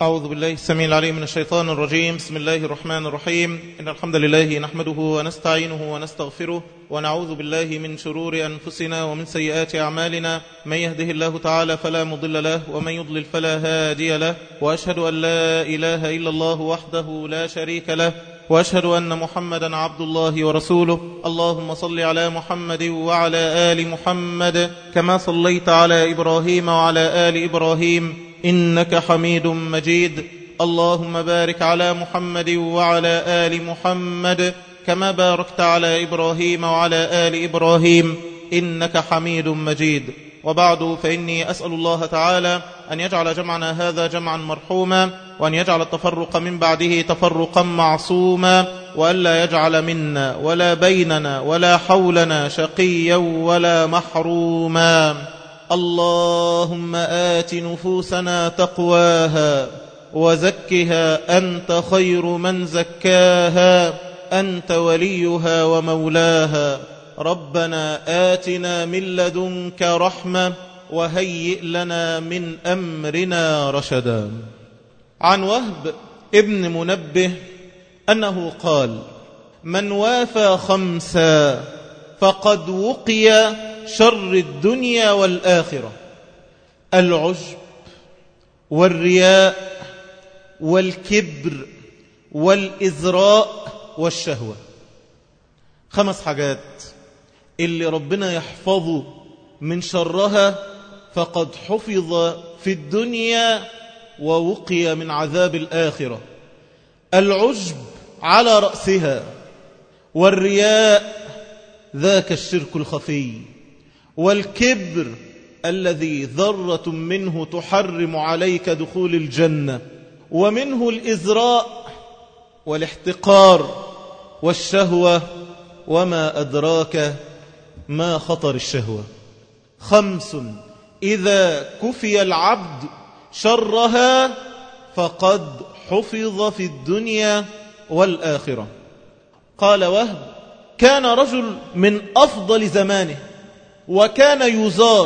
أعوذ بالله السميع العليم من الشيطان الرجيم بسم الله الرحمن الرحيم إن الحمد لله نحمده ونستعينه ونستغفره ونعوذ بالله من شرور أنفسنا ومن سيئات أعمالنا من يهده الله تعالى فلا مضل له ومن يضلل فلا هادي له وأشهد أن لا إله إلا الله وحده لا شريك له وأشهد أن محمدا عبد الله ورسوله اللهم صل على محمد وعلى آل محمد كما صليت على إبراهيم وعلى آل إبراهيم إنك حميد مجيد اللهم بارك على محمد وعلى آل محمد كما باركت على إبراهيم وعلى آل إبراهيم إنك حميد مجيد وبعد فإني أسأل الله تعالى أن يجعل جمعنا هذا جمعا مرحوما وأن يجعل التفرق من بعده تفرقا معصوما وألا يجعل منا ولا بيننا ولا حولنا شقيا ولا محروما اللهم آت نفوسنا تقواها وزكها أنت خير من زكاها أنت وليها ومولاها ربنا آتنا من لدنك رحمة وهيئ لنا من أمرنا رشدا عن وهب ابن منبه أنه قال من وافى خمسا فقد وقي شر الدنيا والآخرة العجب والرياء والكبر والإزراء والشهوة خمس حاجات اللي ربنا يحفظه من شرها فقد حفظ في الدنيا ووقي من عذاب الآخرة العجب على رأسها والرياء ذاك الشرك الخفي والكبر الذي ذرة منه تحرم عليك دخول الجنة ومنه الإزراء والاحتقار والشهوة وما أدراك ما خطر الشهوة خمس إذا كفي العبد شرها فقد حفظ في الدنيا والآخرة قال وهب كان رجل من أفضل زمانه وكان يزار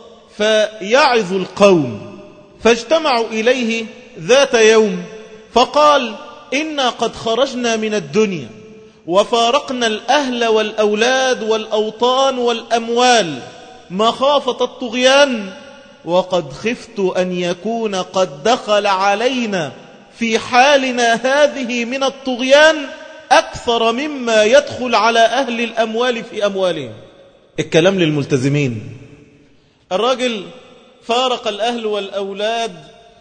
فيعظ القوم فاجتمعوا إليه ذات يوم فقال إنا قد خرجنا من الدنيا وفارقنا الأهل والأولاد والأوطان والأموال مخافة الطغيان وقد خفت أن يكون قد دخل علينا في حالنا هذه من الطغيان أكثر مما يدخل على أهل الأموال في أموالهم الكلام للملتزمين الراجل فارق الأهل والأولاد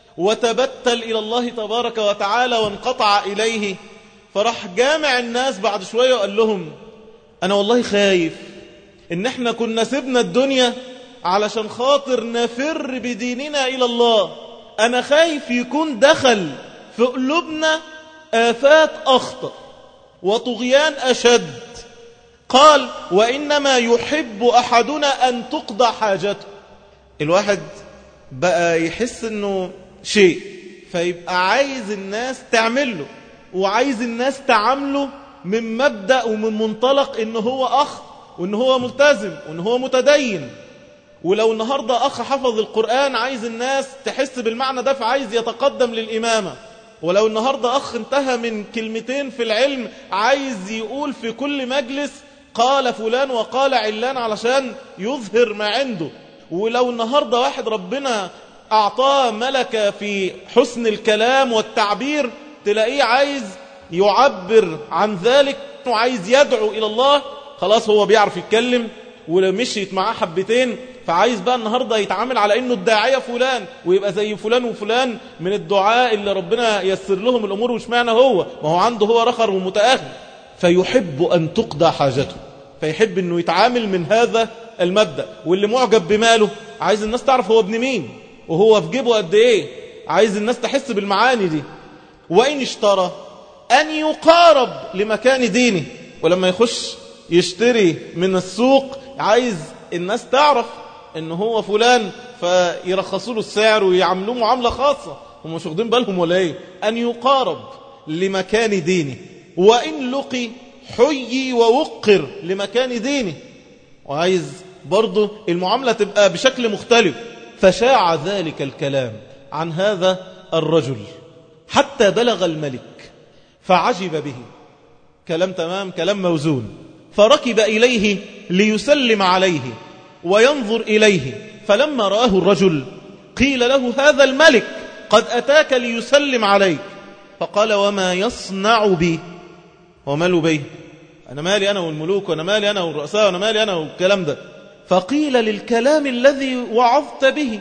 وتبتل إلى الله تبارك وتعالى وانقطع إليه فراح جامع الناس بعد شوية وقال لهم أنا والله خايف إن احنا كنا سبنا الدنيا علشان خاطر نفر بديننا إلى الله أنا خايف يكون دخل في قلوبنا آفات أخطر وطغيان أشد قال وإنما يحب أحدنا أن تقضى حاجته الواحد بقى يحس أنه شيء فيبقى عايز الناس تعمله وعايز الناس تعامله من مبدأ ومن منطلق أنه هو أخ وأنه هو ملتزم وأنه هو متدين ولو النهاردة أخ حفظ القرآن عايز الناس تحس بالمعنى ده فعايز يتقدم للإمامة ولو النهاردة أخ انتهى من كلمتين في العلم عايز يقول في كل مجلس قال فلان وقال علان علشان يظهر ما عنده ولو النهاردة واحد ربنا أعطاه ملكة في حسن الكلام والتعبير تلاقيه عايز يعبر عن ذلك وعايز يدعو إلى الله خلاص هو بيعرف يتكلم ومشيت معاه حبتين فعايز بقى النهاردة يتعامل على انه الداعية فلان ويبقى زي فلان وفلان من الدعاء اللي ربنا يسر لهم الامور وش معنى هو ما هو عنده هو رخر ومتأخر فيحب ان تقضى حاجته فيحب انه يتعامل من هذا المبدأ واللي معجب بماله عايز الناس تعرف هو ابن مين وهو في جيبه قد ايه عايز الناس تحس بالمعاني دي وإن اشترى أن يقارب لمكان دينه ولما يخش يشتري من السوق عايز الناس تعرف ان هو فلان فيرخصوا له السعر ويعملوه معاملة خاصة هم مش واخدين بالهم ولا ايه ان يقارب لمكان دينه وان لقي حيي ووقر لمكان دينه وعايز برضه المعاملة تبقى بشكل مختلف فشاع ذلك الكلام عن هذا الرجل حتى بلغ الملك فعجب به كلام تمام كلام موزون فركب إليه ليسلم عليه وينظر إليه فلما رآه الرجل قيل له هذا الملك قد أتاك ليسلم عليك فقال وما يصنع بي وماله بي أنا مالي أنا والملوك وأنا مالي أنا والرؤساء وأنا مالي أنا والكلام ده فقيل للكلام الذي وعظت به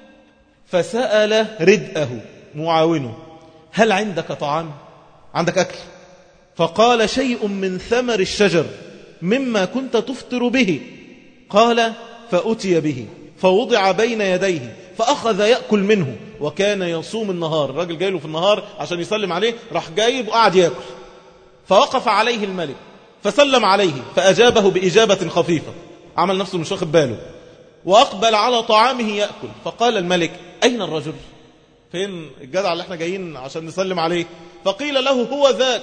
فسأل ردءه معاونه هل عندك طعام عندك أكل فقال شيء من ثمر الشجر مما كنت تفطر به قال فأتي به فوضع بين يديه فأخذ يأكل منه وكان يصوم النهار الراجل جاي له في النهار عشان يسلم عليه راح جايب وقعد يأكل فوقف عليه الملك فسلم عليه فأجابه بإجابة خفيفة عمل نفسه مش واخد باله وأقبل على طعامه يأكل فقال الملك أين الرجل فين الجدع اللي احنا جايين عشان نسلم عليه فقيل له هو ذاك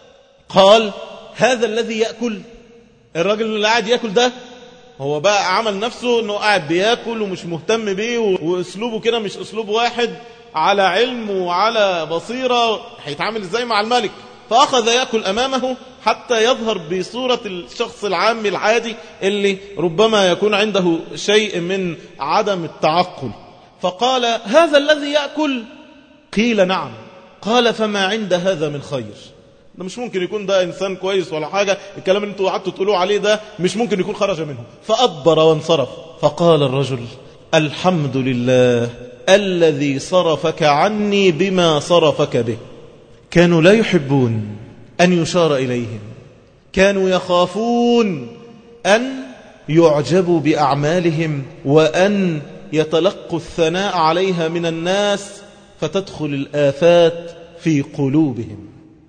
قال هذا الذي يأكل الراجل اللي قاعد يأكل ده هو بقى عمل نفسه انه قاعد بياكل ومش مهتم بيه واسلوبه كده مش اسلوب واحد على علم وعلى بصيرة هيتعامل ازاي مع الملك فأخذ يأكل أمامه حتى يظهر بصورة الشخص العام العادي اللي ربما يكون عنده شيء من عدم التعقل فقال هذا الذي يأكل قيل نعم قال فما عند هذا من خير ده مش ممكن يكون ده إنسان كويس ولا حاجة الكلام اللي انتوا قعدتوا تقولوه عليه ده مش ممكن يكون خرج منه فأدبر وانصرف فقال الرجل الحمد لله الذي صرفك عني بما صرفك به كانوا لا يحبون أن يشار إليهم كانوا يخافون أن يعجبوا بأعمالهم وأن يتلقوا الثناء عليها من الناس فتدخل الآفات في قلوبهم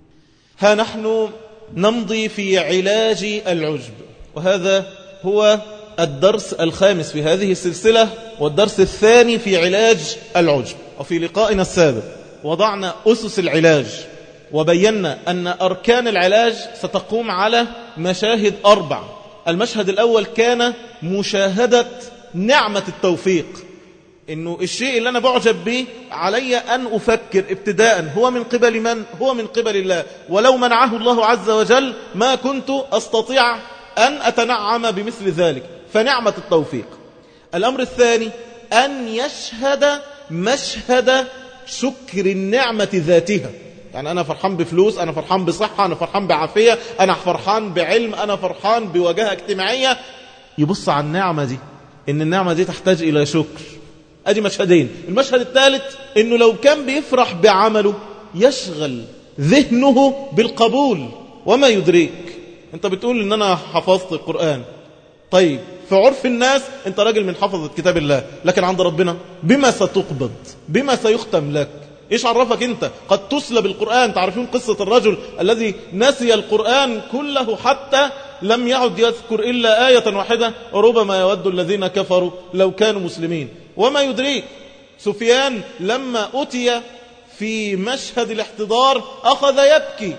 ها نحن نمضي في علاج العجب وهذا هو الدرس الخامس في هذه السلسلة والدرس الثاني في علاج العجب وفي لقائنا السابق وضعنا أسس العلاج وبينا أن أركان العلاج ستقوم على مشاهد أربع المشهد الأول كان مشاهدة نعمة التوفيق انه الشيء اللي انا بعجب به علي ان افكر ابتداء هو من قبل من هو من قبل الله ولو منعه الله عز وجل ما كنت استطيع ان اتنعم بمثل ذلك فنعمة التوفيق الامر الثاني ان يشهد مشهد شكر النعمة ذاتها يعني أنا فرحان بفلوس أنا فرحان بصحة أنا فرحان بعافية أنا فرحان بعلم أنا فرحان بوجهة اجتماعية يبص على النعمة دي إن النعمة دي تحتاج إلى شكر أدي مشهدين المشهد الثالث إنه لو كان بيفرح بعمله يشغل ذهنه بالقبول وما يدريك أنت بتقول إن أنا حفظت القرآن طيب في عرف الناس أنت راجل من حفظة كتاب الله لكن عند ربنا بما ستقبض بما سيختم لك إيش عرفك أنت قد تسلب القرآن تعرفون قصة الرجل الذي نسي القرآن كله حتى لم يعد يذكر إلا آية واحدة ربما يود الذين كفروا لو كانوا مسلمين وما يدريك سفيان لما أتي في مشهد الاحتضار أخذ يبكي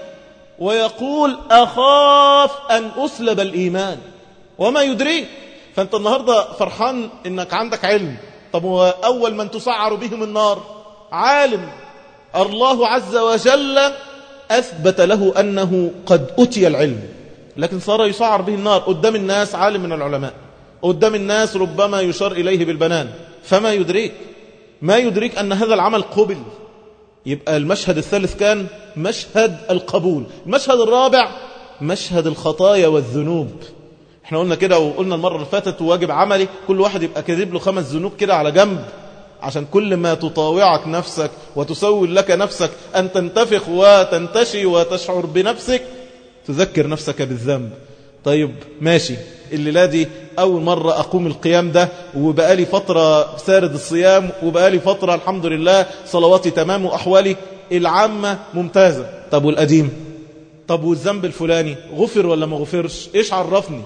ويقول أخاف أن أسلب الإيمان وما يدريك فأنت النهاردة فرحان أنك عندك علم طب هو أول من تسعر بهم النار عالم الله عز وجل أثبت له أنه قد أتي العلم لكن صار يسعر به النار قدام الناس عالم من العلماء قدام الناس ربما يشار إليه بالبنان فما يدريك ما يدريك أن هذا العمل قبل يبقى المشهد الثالث كان مشهد القبول المشهد الرابع مشهد الخطايا والذنوب احنا قلنا كده وقلنا المرة اللي فاتت واجب عملي كل واحد يبقى كذب له خمس ذنوب كده على جنب عشان كل ما تطاوعك نفسك وتسول لك نفسك أن تنتفخ وتنتشي وتشعر بنفسك تذكر نفسك بالذنب طيب ماشي الليلة دي أول مرة أقوم القيام ده وبقالي فترة سارد الصيام وبقالي فترة الحمد لله صلواتي تمام وأحوالي العامة ممتازة طب والقديم طب والذنب الفلاني غفر ولا ما غفرش إيش عرفني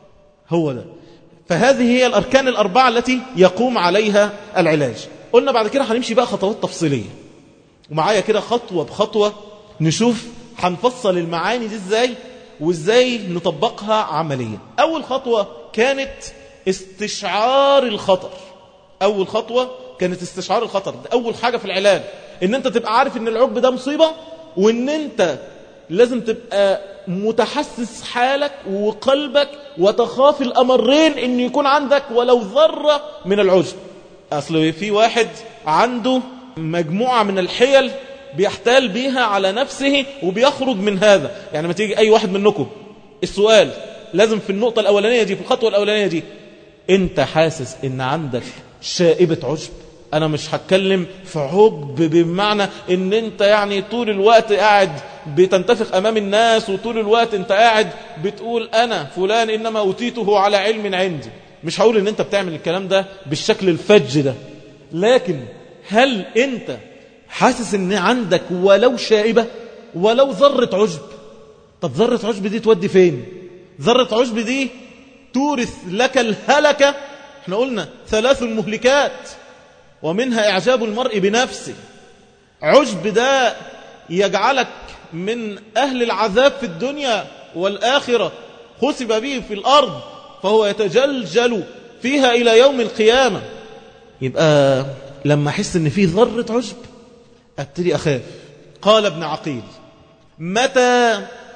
هو ده فهذه هي الأركان الأربعة التي يقوم عليها العلاج قلنا بعد كده هنمشي بقى خطوات تفصيلية ومعايا كده خطوة بخطوة نشوف هنفصل المعاني دي ازاي وازاي نطبقها عمليا أول خطوة كانت استشعار الخطر أول خطوة كانت استشعار الخطر ده أول حاجة في العلاج ان انت تبقى عارف ان العجب ده مصيبة وان انت لازم تبقى متحسس حالك وقلبك وتخاف الأمرين ان يكون عندك ولو ذرة من العجب أصل في واحد عنده مجموعة من الحيل بيحتال بيها على نفسه وبيخرج من هذا يعني ما تيجي أي واحد منكم السؤال لازم في النقطة الأولانية دي في الخطوة الأولانية دي أنت حاسس أن عندك شائبة عجب أنا مش هتكلم في عجب بمعنى أن أنت يعني طول الوقت قاعد بتنتفخ أمام الناس وطول الوقت أنت قاعد بتقول أنا فلان إنما أوتيته على علم عندي مش هقول أن أنت بتعمل الكلام ده بالشكل الفج ده لكن هل أنت حاسس أن عندك ولو شائبة ولو ذرة عجب طب ذرة عجب دي تودي فين ذرة عجب دي تورث لك الهلكة احنا قلنا ثلاث المهلكات ومنها إعجاب المرء بنفسه عجب ده يجعلك من أهل العذاب في الدنيا والآخرة خسب به في الأرض فهو يتجلجل فيها إلى يوم القيامة يبقى لما أحس أن فيه ذرة عجب أبتدي أخاف قال ابن عقيل متى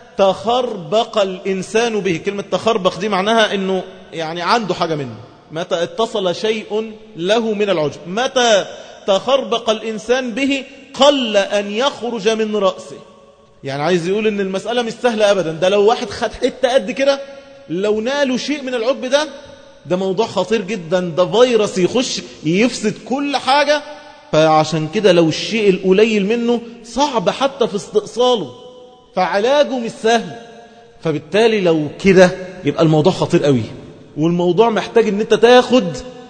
تخربق الإنسان به كلمة تخربق دي معناها أنه يعني عنده حاجة منه متى اتصل شيء له من العجب متى تخربق الإنسان به قل أن يخرج من رأسه يعني عايز يقول أن المسألة مش سهلة أبدا ده لو واحد خد حتة قد كده لو نالوا شيء من العجب ده ده موضوع خطير جدا ده فيروس يخش يفسد كل حاجة فعشان كده لو الشيء القليل منه صعب حتى في استئصاله فعلاجه مش سهل فبالتالي لو كده يبقى الموضوع خطير قوي والموضوع محتاج ان انت تاخد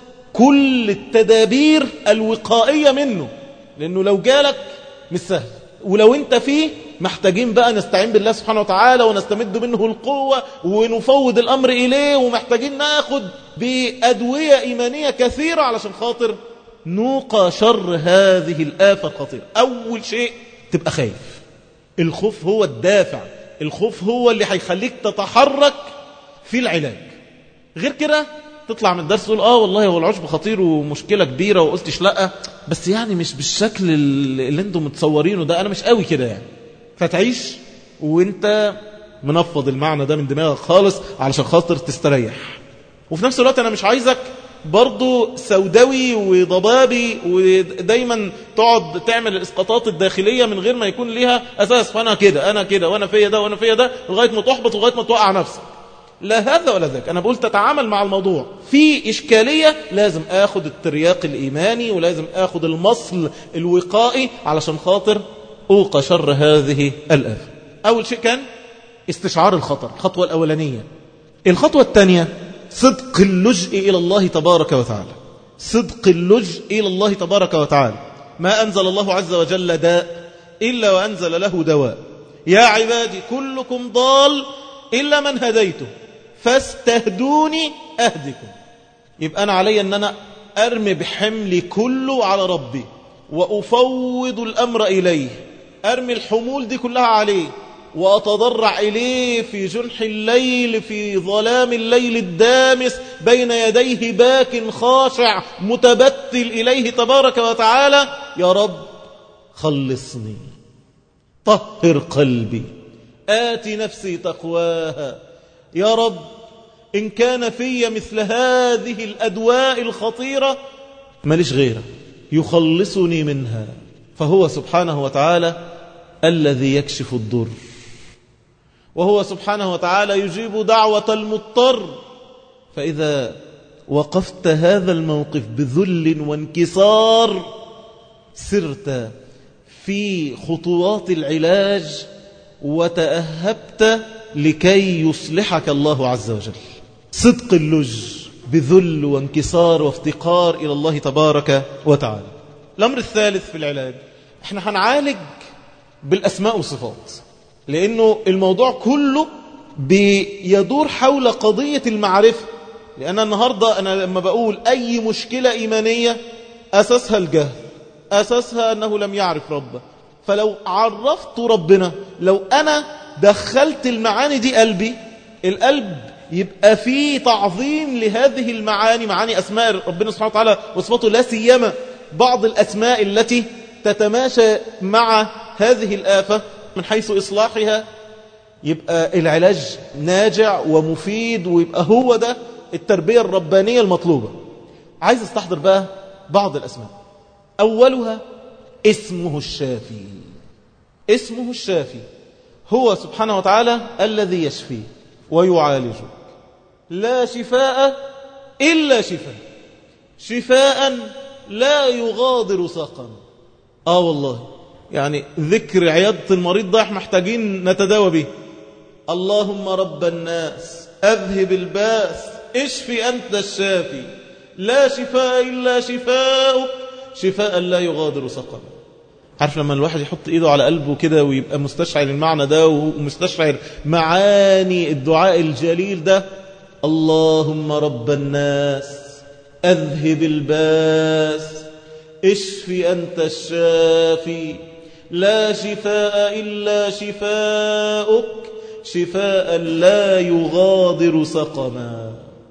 كل التدابير الوقائية منه لانه لو جالك مش سهل ولو انت فيه محتاجين بقى نستعين بالله سبحانه وتعالى ونستمد منه القوة ونفوض الأمر إليه ومحتاجين ناخد بأدوية إيمانية كثيرة علشان خاطر نوقى شر هذه الآفة الخطيرة أول شيء تبقى خايف الخوف هو الدافع الخوف هو اللي هيخليك تتحرك في العلاج غير كده تطلع من الدرس تقول اه والله هو العشب خطير ومشكلة كبيرة وقلتش لا بس يعني مش بالشكل اللي انتم متصورينه ده انا مش قوي كده يعني فتعيش وانت منفض المعنى ده من دماغك خالص علشان خاطر تستريح وفي نفس الوقت انا مش عايزك برضو سوداوي وضبابي ودايما تقعد تعمل الاسقاطات الداخلية من غير ما يكون ليها اساس فانا كده انا كده وانا فيا ده وانا فيا ده لغاية ما تحبط لغاية ما توقع نفسك لا هذا ولا ذاك أنا بقول تتعامل مع الموضوع في إشكالية لازم أخذ الترياق الإيماني ولازم أخذ المصل الوقائي علشان خاطر أوقى شر هذه الآفة أول شيء كان استشعار الخطر الخطوة الأولانية الخطوة الثانية صدق اللجء إلى الله تبارك وتعالى صدق اللجء إلى الله تبارك وتعالى ما أنزل الله عز وجل داء إلا وأنزل له دواء يا عبادي كلكم ضال إلا من هديته فاستهدوني أهدكم يبقى أنا علي أن أنا أرمي بحملي كله على ربي وأفوض الأمر إليه أرمي الحمول دي كلها عليه وأتضرع إليه في جنح الليل في ظلام الليل الدامس بين يديه باك خاشع متبتل إليه تبارك وتعالى يا رب خلصني طهر قلبي آت نفسي تقواها يا رب إن كان في مثل هذه الأدواء الخطيرة ماليش غيره يخلصني منها فهو سبحانه وتعالى الذي يكشف الضر وهو سبحانه وتعالى يجيب دعوة المضطر فإذا وقفت هذا الموقف بذل وانكسار سرت في خطوات العلاج وتأهبت لكي يصلحك الله عز وجل صدق اللج بذل وانكسار وافتقار إلى الله تبارك وتعالى الأمر الثالث في العلاج احنا هنعالج بالأسماء والصفات لأنه الموضوع كله بيدور حول قضية المعرفة لأن النهاردة أنا لما بقول أي مشكلة إيمانية أساسها الجهل أساسها أنه لم يعرف ربه فلو عرفت ربنا لو أنا دخلت المعاني دي قلبي القلب يبقى فيه تعظيم لهذه المعاني معاني أسماء ربنا سبحانه وتعالى وصفاته لا سيما بعض الأسماء التي تتماشى مع هذه الآفة من حيث إصلاحها يبقى العلاج ناجع ومفيد ويبقى هو ده التربية الربانية المطلوبة عايز استحضر بقى بعض الأسماء أولها اسمه الشافي اسمه الشافي هو سبحانه وتعالى الذي يشفي ويعالج لا شفاء إلا شفاء شفاء لا يغادر سقما آه والله يعني ذكر عيادة المريض ده احنا محتاجين نتداوى به اللهم رب الناس أذهب الباس اشفي أنت الشافي لا شفاء إلا شفاءك شفاء لا يغادر سقما عارف لما الواحد يحط ايده على قلبه كده ويبقى مستشعر المعنى ده ومستشعر معاني الدعاء الجليل ده اللهم رب الناس أذهب الباس اشفي أنت الشافي لا شفاء إلا شفاءك شفاء لا يغادر سقما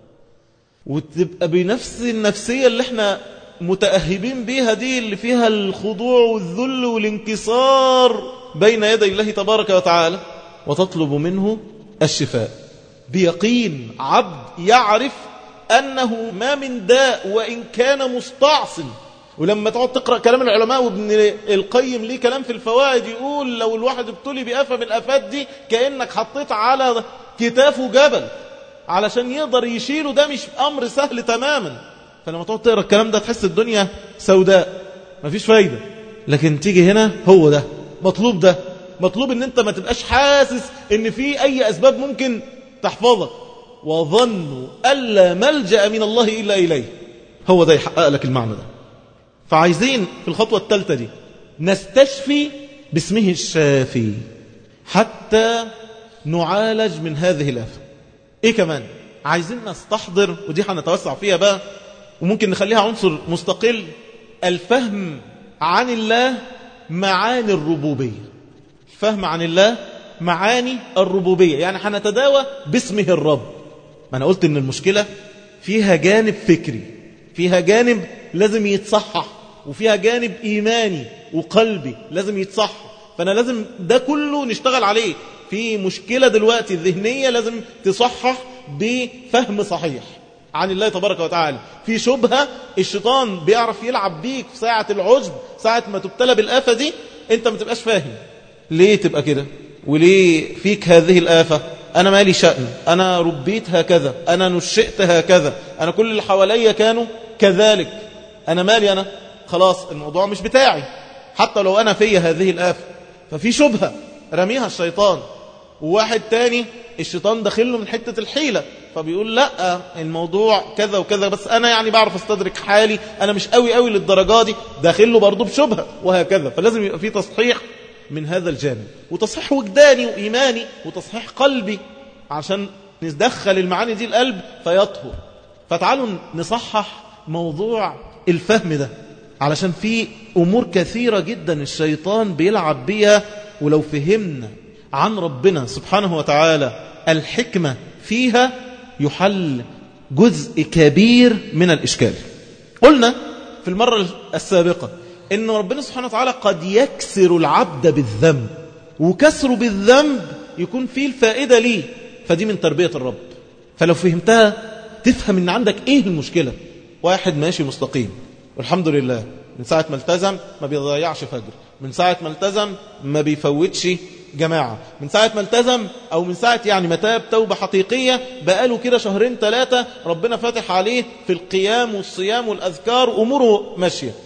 وتبقى بنفس النفسية اللي احنا متأهبين بيها دي اللي فيها الخضوع والذل والانكسار بين يدي الله تبارك وتعالى وتطلب منه الشفاء بيقين عبد يعرف أنه ما من داء وإن كان مستعصم ولما تقعد تقرأ كلام العلماء وابن القيم ليه كلام في الفوائد يقول لو الواحد ابتلي بآفة من الآفات دي كأنك حطيت على كتافه جبل علشان يقدر يشيله ده مش أمر سهل تماما فلما تقعد تقرأ الكلام ده تحس الدنيا سوداء مفيش فايدة لكن تيجي هنا هو ده مطلوب ده مطلوب ان انت ما تبقاش حاسس ان في اي اسباب ممكن تحفظك وظنوا ألا ملجأ من الله إلا إليه هو ده يحقق لك المعنى ده فعايزين في الخطوة الثالثة دي نستشفي باسمه الشافي حتى نعالج من هذه الآفة ايه كمان عايزين نستحضر ودي هنتوسع فيها بقى وممكن نخليها عنصر مستقل الفهم عن الله معاني الربوبية الفهم عن الله معاني الربوبية يعني هنتداوى باسمه الرب ما أنا قلت إن المشكلة فيها جانب فكري فيها جانب لازم يتصحح وفيها جانب إيماني وقلبي لازم يتصحح فأنا لازم ده كله نشتغل عليه في مشكلة دلوقتي الذهنية لازم تصحح بفهم صحيح عن الله تبارك وتعالى في شبهة الشيطان بيعرف يلعب بيك في ساعة العجب ساعة ما تبتلى بالآفة دي انت ما تبقاش فاهم ليه تبقى كده وليه فيك هذه الآفة أنا مالي شأن أنا ربيت هكذا أنا نشئت هكذا أنا كل اللي حواليا كانوا كذلك أنا مالي أنا خلاص الموضوع مش بتاعي حتى لو أنا في هذه الآفة ففي شبهة رميها الشيطان وواحد تاني الشيطان داخله من حتة الحيلة فبيقول لا الموضوع كذا وكذا بس أنا يعني بعرف استدرك حالي أنا مش قوي قوي للدرجة دي داخله برضه بشبهة وهكذا فلازم يبقى في تصحيح من هذا الجانب وتصحيح وجداني وإيماني وتصحيح قلبي عشان ندخل المعاني دي القلب فيطهر فتعالوا نصحح موضوع الفهم ده علشان في أمور كثيرة جدا الشيطان بيلعب بيها ولو فهمنا عن ربنا سبحانه وتعالى الحكمة فيها يحل جزء كبير من الإشكال قلنا في المرة السابقة إن ربنا سبحانه وتعالى قد يكسر العبد بالذنب وكسره بالذنب يكون فيه الفائدة ليه فدي من تربية الرب فلو فهمتها تفهم إن عندك إيه المشكلة واحد ماشي مستقيم والحمد لله من ساعة ما التزم ما بيضيعش فجر من ساعة ما التزم ما بيفوتش جماعة من ساعة ما التزم أو من ساعة يعني ما تاب توبة حقيقية بقاله كده شهرين ثلاثة ربنا فاتح عليه في القيام والصيام والأذكار أموره ماشية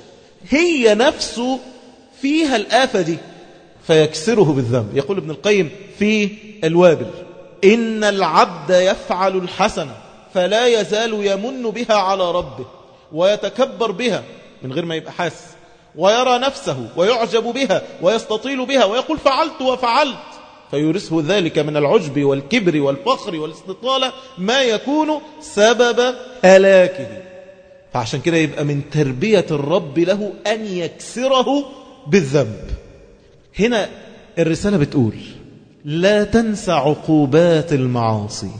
هي نفسه فيها الآفة دي فيكسره بالذنب يقول ابن القيم في الوابل إن العبد يفعل الحسنة فلا يزال يمن بها على ربه ويتكبر بها من غير ما يبقى حاس ويرى نفسه ويعجب بها ويستطيل بها ويقول فعلت وفعلت فيورثه ذلك من العجب والكبر والفخر والاستطالة ما يكون سبب هلاكه فعشان كده يبقى من تربية الرب له أن يكسره بالذنب هنا الرسالة بتقول لا تنسى عقوبات المعاصي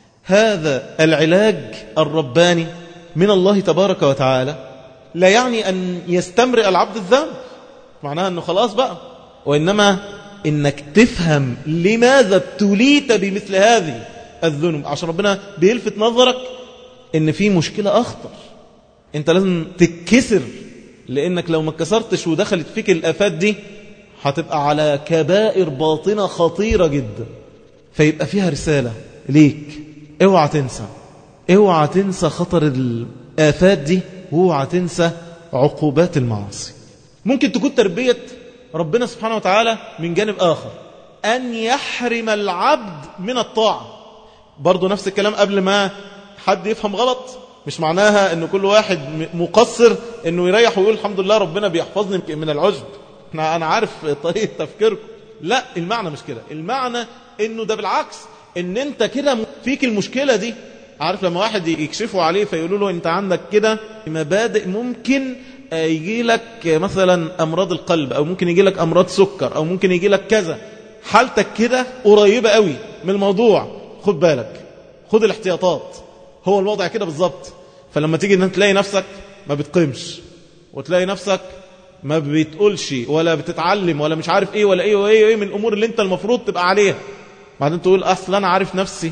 هذا العلاج الرباني من الله تبارك وتعالى لا يعني أن يستمرئ العبد الذنب معناها أنه خلاص بقى وإنما إنك تفهم لماذا ابتليت بمثل هذه الذنوب عشان ربنا بيلفت نظرك إن في مشكلة أخطر أنت لازم تتكسر لأنك لو ما اتكسرتش ودخلت فيك الآفات دي هتبقى على كبائر باطنة خطيرة جدا فيبقى فيها رسالة ليك اوعى تنسى اوعى تنسى خطر الآفات دي واوعى تنسى عقوبات المعاصي ممكن تكون تربية ربنا سبحانه وتعالى من جانب آخر أن يحرم العبد من الطاعة برضو نفس الكلام قبل ما حد يفهم غلط مش معناها أن كل واحد مقصر أنه يريح ويقول الحمد لله ربنا بيحفظني من العجب أنا عارف طريقة تفكيركم لا المعنى مش كده المعنى أنه ده بالعكس أن أنت كده فيك المشكلة دي عارف لما واحد يكشفوا عليه فيقولوا له أنت عندك كده مبادئ ممكن يجي لك مثلا أمراض القلب أو ممكن يجي لك أمراض سكر أو ممكن يجي لك كذا حالتك كده قريبة قوي من الموضوع خد بالك خد الاحتياطات هو الوضع كده بالظبط فلما تيجي ان تلاقي نفسك ما بتقيمش وتلاقي نفسك ما بتقولش ولا بتتعلم ولا مش عارف ايه ولا ايه وايه وايه من الامور اللي انت المفروض تبقى عليها بعدين تقول اصل انا عارف نفسي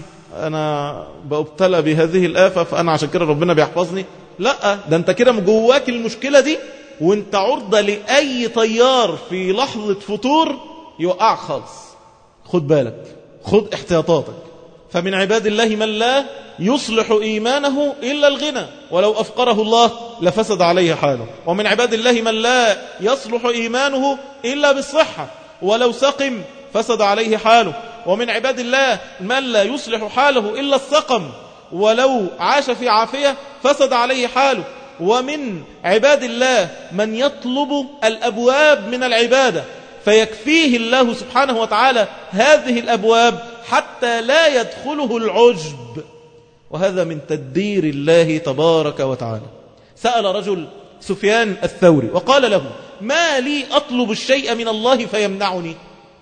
انا بابتلى بهذه الافه فانا عشان كده ربنا بيحفظني لا ده انت كده جواك المشكله دي وانت عرضه لاي طيار في لحظه فتور يوقعك خالص خد بالك خد احتياطاتك فمن عباد الله من لا يصلح إيمانه إلا الغنى ولو أفقره الله لفسد عليه حاله ومن عباد الله من لا يصلح إيمانه إلا بالصحة ولو سقم فسد عليه حاله ومن عباد الله من لا يصلح حاله إلا السقم ولو عاش في عافية فسد عليه حاله ومن عباد الله من يطلب الأبواب من العبادة فيكفيه الله سبحانه وتعالى هذه الأبواب حتى لا يدخله العجب وهذا من تدبير الله تبارك وتعالى سأل رجل سفيان الثوري وقال له ما لي أطلب الشيء من الله فيمنعني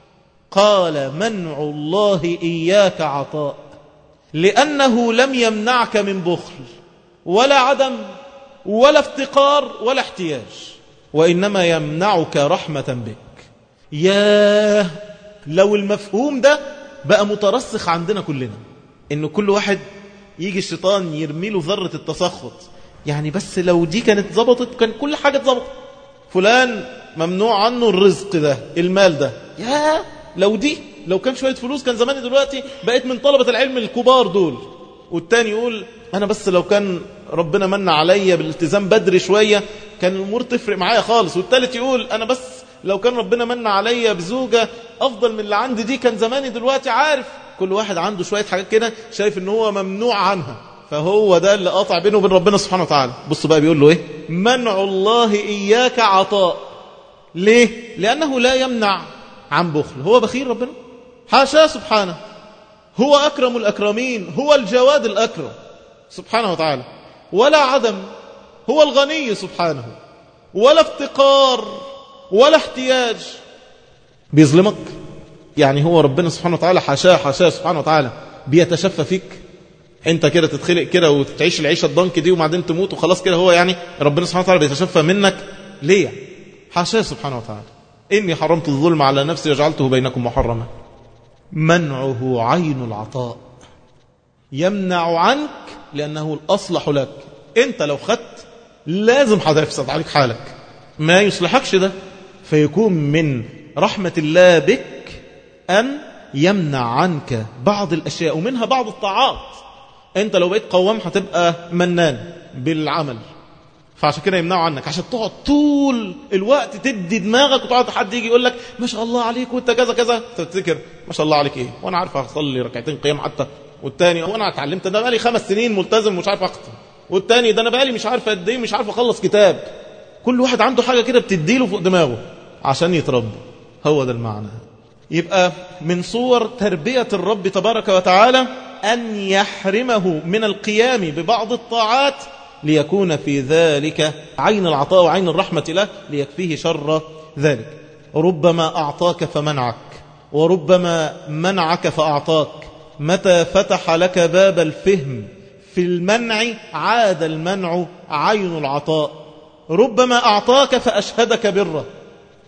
قال منع الله إياك عطاء لأنه لم يمنعك من بخل ولا عدم ولا افتقار ولا احتياج وإنما يمنعك رحمة بك ياه لو المفهوم ده بقى مترسخ عندنا كلنا إن كل واحد يجي الشيطان يرمي له ذرة التسخط يعني بس لو دي كانت ظبطت كان كل حاجة اتظبطت فلان ممنوع عنه الرزق ده المال ده يا لو دي لو كان شوية فلوس كان زماني دلوقتي بقيت من طلبة العلم الكبار دول والتاني يقول أنا بس لو كان ربنا من عليا بالالتزام بدري شوية كان الأمور تفرق معايا خالص والتالت يقول أنا بس لو كان ربنا من عليا بزوجة أفضل من اللي عندي دي كان زماني دلوقتي عارف كل واحد عنده شوية حاجات كده شايف ان هو ممنوع عنها فهو ده اللي قاطع بينه وبين ربنا سبحانه وتعالى بص بقى بيقول له ايه منع الله إياك عطاء ليه لأنه لا يمنع عن بخل هو بخيل ربنا حاشا سبحانه هو أكرم الأكرمين هو الجواد الأكرم سبحانه وتعالى ولا عدم هو الغني سبحانه ولا افتقار ولا احتياج بيظلمك يعني هو ربنا سبحانه وتعالى حاشاه حاشاه سبحانه وتعالى بيتشفى فيك انت كده تتخلق كده وتعيش العيشه الضنك دي وبعدين تموت وخلاص كده هو يعني ربنا سبحانه وتعالى بيتشفى منك ليه حاشاه سبحانه وتعالى اني حرمت الظلم على نفسي وجعلته بينكم محرما منعه عين العطاء يمنع عنك لانه الاصلح لك انت لو خدت لازم هتفسد عليك حالك ما يصلحكش ده فيكون من رحمه الله بك أن يمنع عنك بعض الأشياء ومنها بعض الطاعات أنت لو بقيت قوام هتبقى منان بالعمل فعشان كده يمنعوا عنك عشان تقعد طول الوقت تدي دماغك وتقعد حد يجي يقول لك ما شاء الله عليك وانت كذا كذا تفتكر ما شاء الله عليك ايه وانا عارف اصلي ركعتين قيام حتى والتاني وانا اتعلمت ده بقالي خمس سنين ملتزم ومش عارف اختم والتاني ده انا بقالي مش عارف قد ايه مش عارف اخلص كتاب كل واحد عنده حاجه كده بتديله فوق دماغه عشان يتربى هو ده المعنى يبقى من صور تربية الرب تبارك وتعالى أن يحرمه من القيام ببعض الطاعات ليكون في ذلك عين العطاء وعين الرحمة له ليكفيه شر ذلك ربما أعطاك فمنعك وربما منعك فأعطاك متى فتح لك باب الفهم في المنع عاد المنع عين العطاء ربما أعطاك فأشهدك بره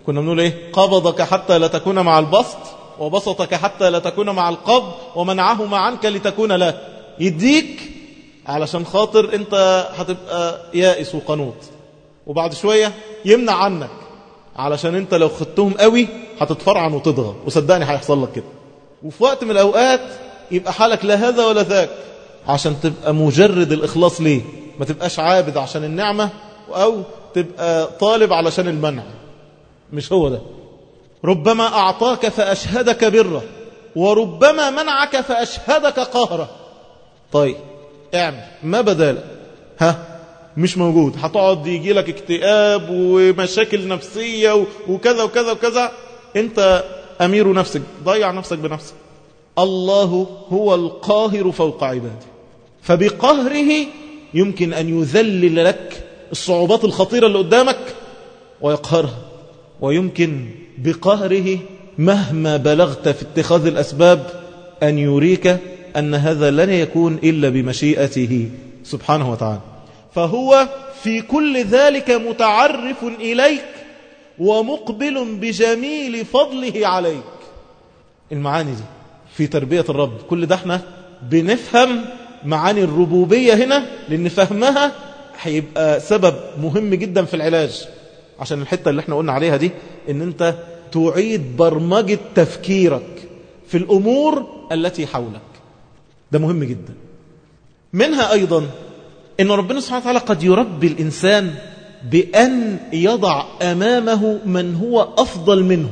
كنا بنقول ايه قبضك حتى لا تكون مع البسط وبسطك حتى لا تكون مع القبض ومنعهما عنك لتكون له يديك علشان خاطر انت هتبقى يائس وقنوط وبعد شوية يمنع عنك علشان انت لو خدتهم قوي هتتفرعن وتضغى وصدقني هيحصل لك كده وفي وقت من الأوقات يبقى حالك لا هذا ولا ذاك عشان تبقى مجرد الإخلاص ليه ما تبقاش عابد عشان النعمة أو تبقى طالب علشان المنع مش هو ده ربما أعطاك فأشهدك بره وربما منعك فأشهدك قهره طيب اعمل ما بدالك ها مش موجود هتقعد يجي لك اكتئاب ومشاكل نفسية وكذا وكذا وكذا انت أمير نفسك ضيع نفسك بنفسك الله هو القاهر فوق عباده فبقهره يمكن أن يذلل لك الصعوبات الخطيرة اللي قدامك ويقهرها ويمكن بقهره مهما بلغت في اتخاذ الأسباب أن يريك أن هذا لن يكون إلا بمشيئته سبحانه وتعالى فهو في كل ذلك متعرف إليك ومقبل بجميل فضله عليك المعاني دي في تربية الرب كل ده احنا بنفهم معاني الربوبية هنا لأن فهمها هيبقى سبب مهم جدا في العلاج عشان الحتة اللي احنا قلنا عليها دي ان انت تعيد برمجة تفكيرك في الأمور التي حولك ده مهم جدا منها أيضا ان ربنا سبحانه وتعالى قد يربي الإنسان بأن يضع أمامه من هو أفضل منه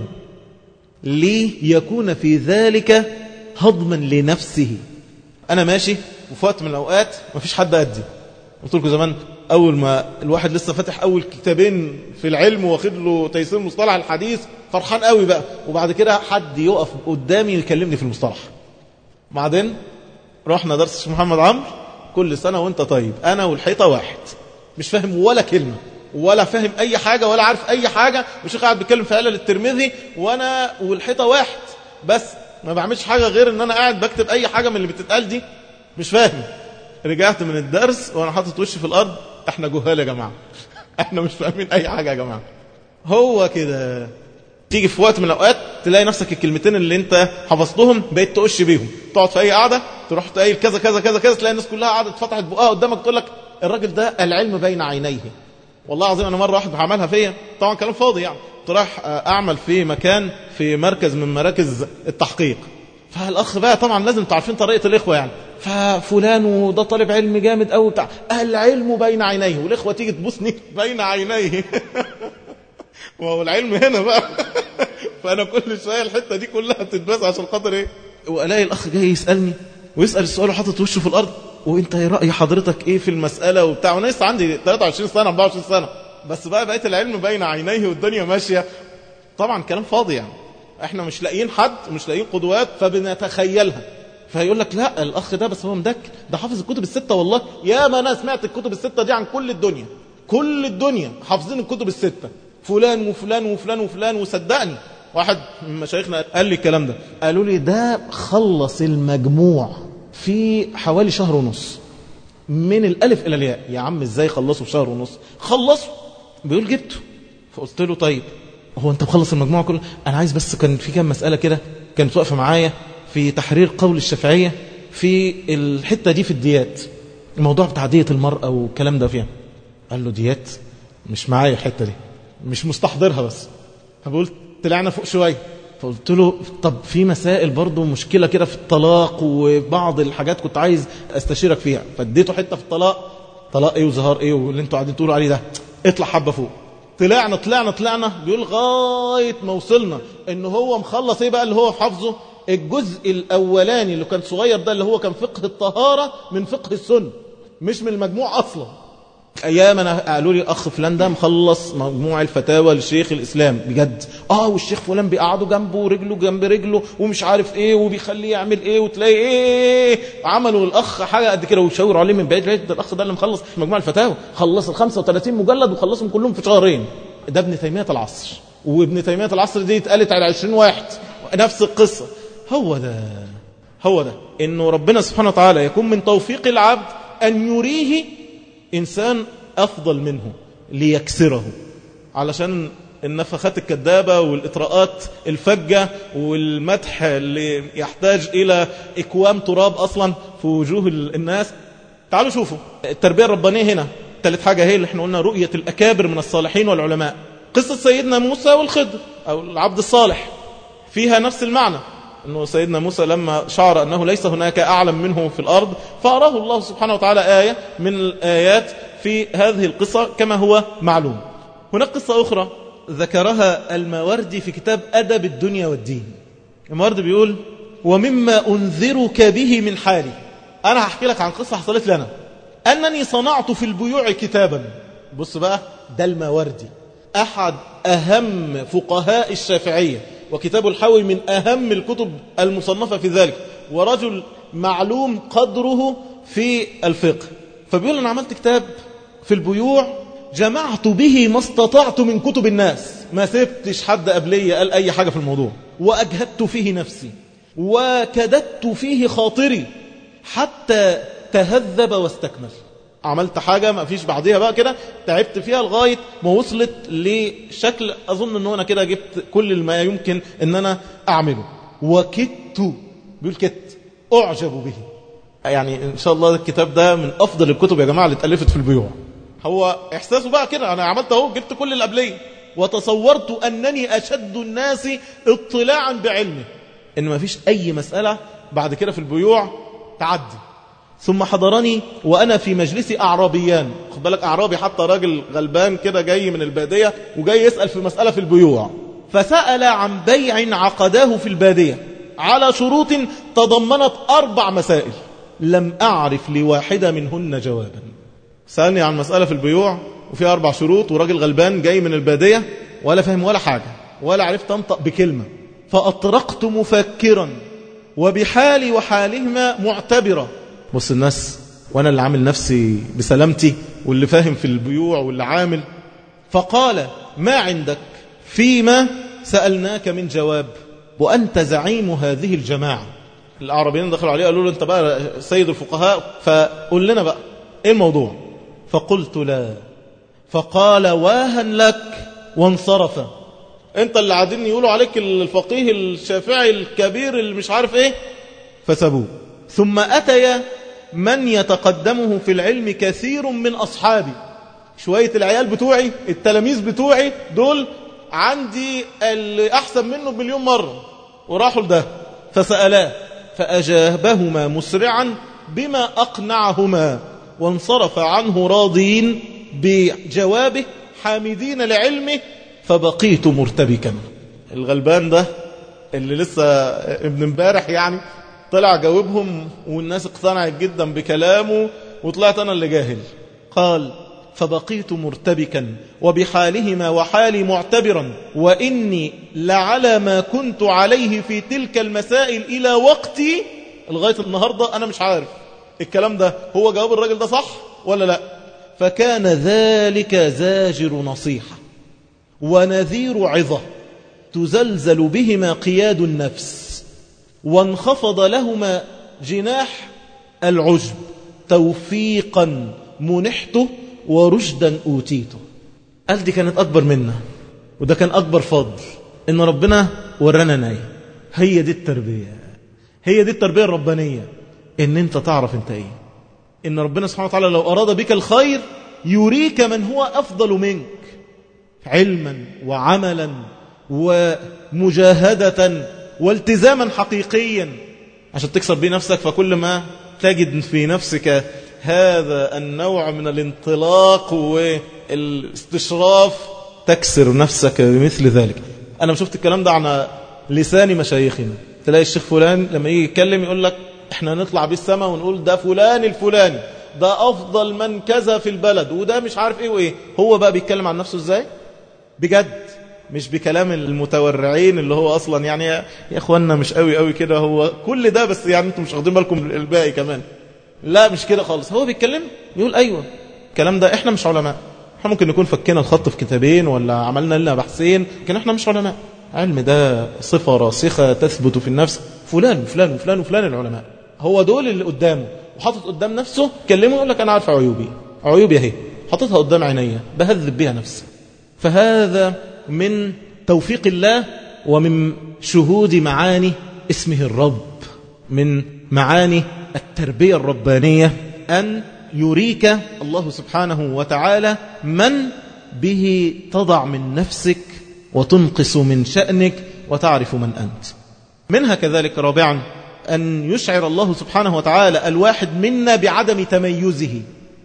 ليكون في ذلك هضما لنفسه أنا ماشي وفي وقت من الأوقات ما فيش حد قدي قلت لكم زمان أول ما الواحد لسه فاتح أول كتابين في العلم واخد له تيسير مصطلح الحديث فرحان قوي بقى وبعد كده حد يقف قدامي يكلمني في المصطلح بعدين رحنا درس الشيخ محمد عمرو كل سنة وانت طيب أنا والحيطة واحد مش فاهم ولا كلمة ولا فاهم أي حاجة ولا عارف أي حاجة والشيخ قاعد بيتكلم في علل الترمذي وأنا والحيطة واحد بس ما بعملش حاجة غير ان انا قاعد بكتب اي حاجة من اللي بتتقال دي مش فاهم رجعت من الدرس وانا حاطط وشي في الارض احنا جهال يا جماعة احنا مش فاهمين اي حاجة يا جماعة هو كده تيجي في وقت من الاوقات تلاقي نفسك الكلمتين اللي انت حفظتهم بقيت تقش بيهم تقعد في اي قعده تروح تقايل كذا كذا كذا كذا تلاقي الناس كلها قعدت فتحت بقها قدامك تقول لك الراجل ده العلم بين عينيه والله العظيم انا مره واحد عملها فيا طبعا كلام فاضي يعني كنت رايح اعمل في مكان في مركز من مراكز التحقيق فالاخ بقى طبعا لازم تعرفين طريقه الاخوه يعني ففلان وده طالب علم جامد قوي بتاع العلم بين عينيه والاخوه تيجي تبوسني بين عينيه وهو العلم هنا بقى فانا كل شويه الحته دي كلها تتباس عشان خاطر ايه والاقي الاخ جاي يسالني ويسال السؤال وحاطط وشه في الارض وانت راي حضرتك ايه في المساله وبتاع وانا لسه عندي 23 سنه 24 سنه بس بقى بقيت العلم بين عينيه والدنيا ماشيه طبعا كلام فاضي يعني احنا مش لاقيين حد مش لاقيين قدوات فبنتخيلها فيقول لك لا الاخ ده بس هو مدك ده حافظ الكتب السته والله يا ما انا سمعت الكتب السته دي عن كل الدنيا كل الدنيا حافظين الكتب السته فلان وفلان وفلان وفلان وصدقني واحد من مشايخنا قال لي الكلام ده قالوا لي ده خلص المجموع في حوالي شهر ونص من الالف الى الياء يا عم ازاي خلصوا في شهر ونص خلصوا بيقول جبته فقلت له طيب هو انت مخلص المجموعه كله انا عايز بس كان في كام مساله كده كانت واقفه معايا في تحرير قول الشافعيه في الحته دي في الديات الموضوع بتاع دية المرأة والكلام ده فيها قال له ديات مش معايا الحته دي مش مستحضرها بس فبقول طلعنا فوق شويه فقلت له طب في مسائل برضو مشكلة كده في الطلاق وبعض الحاجات كنت عايز استشيرك فيها فاديته حتة في الطلاق طلاق ايه وزهار ايه واللي انتوا قاعدين تقولوا عليه ده اطلع حبة فوق طلعنا طلعنا طلعنا بيقول غاية ما وصلنا ان هو مخلص ايه بقى اللي هو حافظه الجزء الاولاني اللي كان صغير ده اللي هو كان فقه الطهارة من فقه السنة مش من المجموع اصلا ايام انا قالوا لي اخ فلان ده مخلص مجموع الفتاوى لشيخ الاسلام بجد اه والشيخ فلان بيقعدوا جنبه رجله جنب رجله ومش عارف ايه وبيخليه يعمل ايه وتلاقي ايه عملوا الاخ حاجه قد كده ويشاوروا عليه من بعيد بعيد ده الاخ ده اللي مخلص مجموع الفتاوى خلص ال 35 مجلد وخلصهم كلهم في شهرين ده ابن تيميه العصر وابن تيميه العصر دي اتقالت على 20 واحد نفس القصه هو ده هو ده انه ربنا سبحانه وتعالى يكون من توفيق العبد ان يريه إنسان أفضل منه ليكسره علشان النفخات الكذابة والإطراءات الفجة والمدح اللي يحتاج إلى إكوام تراب أصلا في وجوه الناس تعالوا شوفوا التربية الربانية هنا ثالث حاجة هي اللي احنا قلنا رؤية الأكابر من الصالحين والعلماء قصة سيدنا موسى والخضر أو العبد الصالح فيها نفس المعنى أنه سيدنا موسى لما شعر أنه ليس هناك أعلم منه في الأرض فأراه الله سبحانه وتعالى آية من الآيات في هذه القصة كما هو معلوم هناك قصة أخرى ذكرها الماوردي في كتاب أدب الدنيا والدين الماوردي بيقول ومما أنذرك به من حالي أنا هحكي لك عن قصة حصلت لنا أنني صنعت في البيوع كتابا بص بقى ده الماوردي أحد أهم فقهاء الشافعية وكتاب الحوي من أهم الكتب المصنفة في ذلك ورجل معلوم قدره في الفقه فبيقول أنا عملت كتاب في البيوع جمعت به ما استطعت من كتب الناس ما سبتش حد قبلي قال أي حاجة في الموضوع وأجهدت فيه نفسي وكددت فيه خاطري حتى تهذب واستكمل عملت حاجة ما فيش بعديها بقى كده تعبت فيها لغاية ما وصلت لشكل أظن أنه أنا كده جبت كل ما يمكن أن أنا أعمله وكدت بيقول كدت أعجب به يعني إن شاء الله الكتاب ده من أفضل الكتب يا جماعة اللي اتألفت في البيوع هو إحساسه بقى كده أنا عملت أهو جبت كل اللي قبليه وتصورت أنني أشد الناس اطلاعا بعلمه إن ما فيش أي مسألة بعد كده في البيوع تعدي ثم حضرني وأنا في مجلس أعرابيان خد بالك أعرابي حتى راجل غلبان كده جاي من البادية وجاي يسأل في مسألة في البيوع فسأل عن بيع عقداه في البادية على شروط تضمنت أربع مسائل لم أعرف لواحدة منهن جوابا سألني عن مسألة في البيوع وفي أربع شروط وراجل غلبان جاي من البادية ولا فهم ولا حاجة ولا عرفت أنطق بكلمة فأطرقت مفكرا وبحالي وحالهما معتبرة بص الناس وأنا اللي عامل نفسي بسلامتي واللي فاهم في البيوع واللي عامل فقال ما عندك فيما سألناك من جواب وأنت زعيم هذه الجماعة الأعرابيين دخلوا عليه قالوا له أنت بقى سيد الفقهاء فقل لنا بقى إيه الموضوع فقلت لا فقال واها لك وانصرف انت اللي قاعدين يقولوا عليك الفقيه الشافعي الكبير اللي مش عارف ايه فسبوه ثم أتي من يتقدمه في العلم كثير من أصحابي شوية العيال بتوعي التلاميذ بتوعي دول عندي اللي أحسن منه بمليون مرة وراحوا لده فسألاه فأجابهما مسرعا بما أقنعهما وانصرف عنه راضين بجوابه حامدين لعلمه فبقيت مرتبكا الغلبان ده اللي لسه ابن امبارح يعني طلع جاوبهم والناس اقتنعت جدا بكلامه وطلعت أنا اللي جاهل قال فبقيت مرتبكا وبحالهما وحالي معتبرا وإني لعلى ما كنت عليه في تلك المسائل إلى وقتي لغاية النهاردة أنا مش عارف الكلام ده هو جواب الراجل ده صح ولا لا فكان ذلك زاجر نصيحة ونذير عظة تزلزل بهما قياد النفس وانخفض لهما جناح العجب توفيقا منحته ورشدا أوتيته قال دي كانت أكبر منا وده كان أكبر فضل إن ربنا ورانا ناية هي دي التربية هي دي التربية الربانية إن أنت تعرف أنت إيه إن ربنا سبحانه وتعالى لو أراد بك الخير يريك من هو أفضل منك علما وعملا ومجاهدة والتزاما حقيقيا عشان تكسر بيه نفسك فكل ما تجد في نفسك هذا النوع من الانطلاق والاستشراف تكسر نفسك بمثل ذلك أنا شفت الكلام ده على لسان مشايخنا تلاقي الشيخ فلان لما يجي يتكلم يقول لك احنا نطلع بيه السماء ونقول ده فلان الفلاني ده أفضل من كذا في البلد وده مش عارف ايه وايه هو بقى بيتكلم عن نفسه ازاي بجد مش بكلام المتورعين اللي هو أصلا يعني يا إخواننا مش قوي قوي كده هو كل ده بس يعني انتم مش واخدين بالكم الباقي كمان لا مش كده خالص هو بيتكلم يقول أيوة الكلام ده احنا مش علماء احنا ممكن نكون فكينا الخط في كتابين ولا عملنا لنا بحثين لكن احنا مش علماء علم ده صفة راسخة تثبت في النفس فلان وفلان وفلان وفلان العلماء هو دول اللي قدامه وحاطط قدام نفسه كلمه يقول لك أنا عارف عيوبي عيوبي اهي حاططها قدام عينيا بهذب بيها نفسي فهذا من توفيق الله ومن شهود معاني اسمه الرب من معاني التربية الربانية أن يريك الله سبحانه وتعالى من به تضع من نفسك وتنقص من شأنك وتعرف من أنت منها كذلك رابعا أن يشعر الله سبحانه وتعالى الواحد منا بعدم تميزه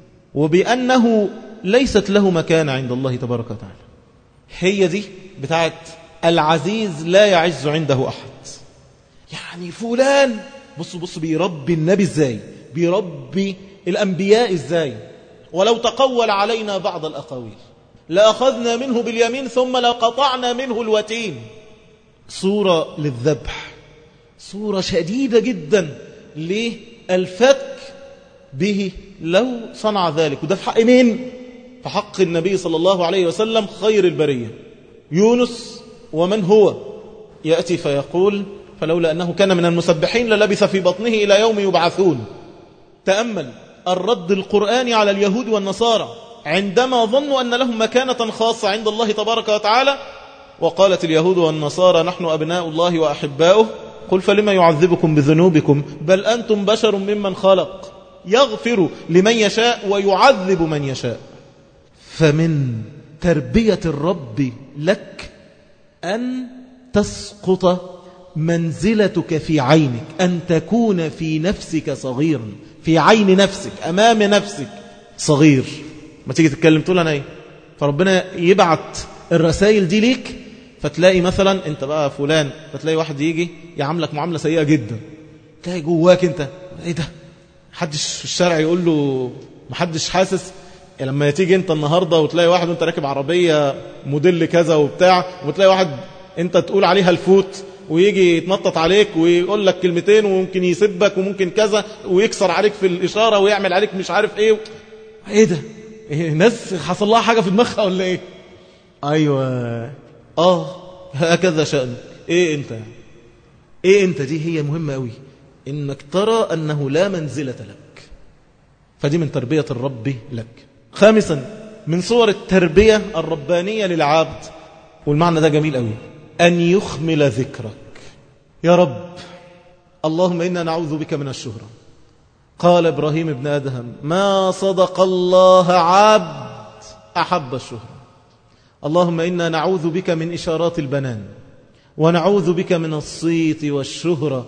وبأنه ليست له مكان عند الله تبارك وتعالى هي دي بتاعت العزيز لا يعز عنده أحد يعني فلان بص بص بيربي النبي ازاي بيربي الأنبياء ازاي ولو تقول علينا بعض الأقاويل لأخذنا منه باليمين ثم لقطعنا منه الوتين صورة للذبح صورة شديدة جدا للفك به لو صنع ذلك وده في حق مين؟ في حق النبي صلى الله عليه وسلم خير البرية يونس ومن هو يأتي فيقول فلولا أنه كان من المسبحين للبث في بطنه إلى يوم يبعثون تأمل الرد القرآني على اليهود والنصارى عندما ظنوا أن لهم مكانة خاصة عند الله تبارك وتعالى وقالت اليهود والنصارى نحن أبناء الله وأحباؤه قل فلما يعذبكم بذنوبكم بل أنتم بشر ممن خلق يغفر لمن يشاء ويعذب من يشاء فمن تربية الرب لك أن تسقط منزلتك في عينك أن تكون في نفسك صغيرا في عين نفسك أمام نفسك صغير ما تيجي تتكلم تقول أنا إيه فربنا يبعت الرسائل دي ليك فتلاقي مثلا انت بقى فلان فتلاقي واحد يجي يعاملك معاملة سيئة جدا تلاقي جواك انت ايه ده محدش في الشارع يقول له محدش حاسس يعني لما تيجي انت النهاردة وتلاقي واحد وانت راكب عربية موديل كذا وبتاع وتلاقي واحد انت تقول عليها الفوت ويجي يتنطط عليك ويقول لك كلمتين وممكن يسبك وممكن كذا ويكسر عليك في الإشارة ويعمل عليك مش عارف ايه ايه ده إيه ناس حصل لها حاجة في دماغها ولا ايه ايوه اه هكذا شأنك ايه انت ايه انت دي هي مهمة قوي انك ترى انه لا منزلة لك فدي من تربية الرب لك خامسا من صور التربية الربانية للعبد والمعنى ده جميل قوي أن يخمل ذكرك يا رب اللهم إنا نعوذ بك من الشهرة قال إبراهيم ابن أدهم ما صدق الله عبد أحب الشهرة اللهم إنا نعوذ بك من إشارات البنان ونعوذ بك من الصيت والشهرة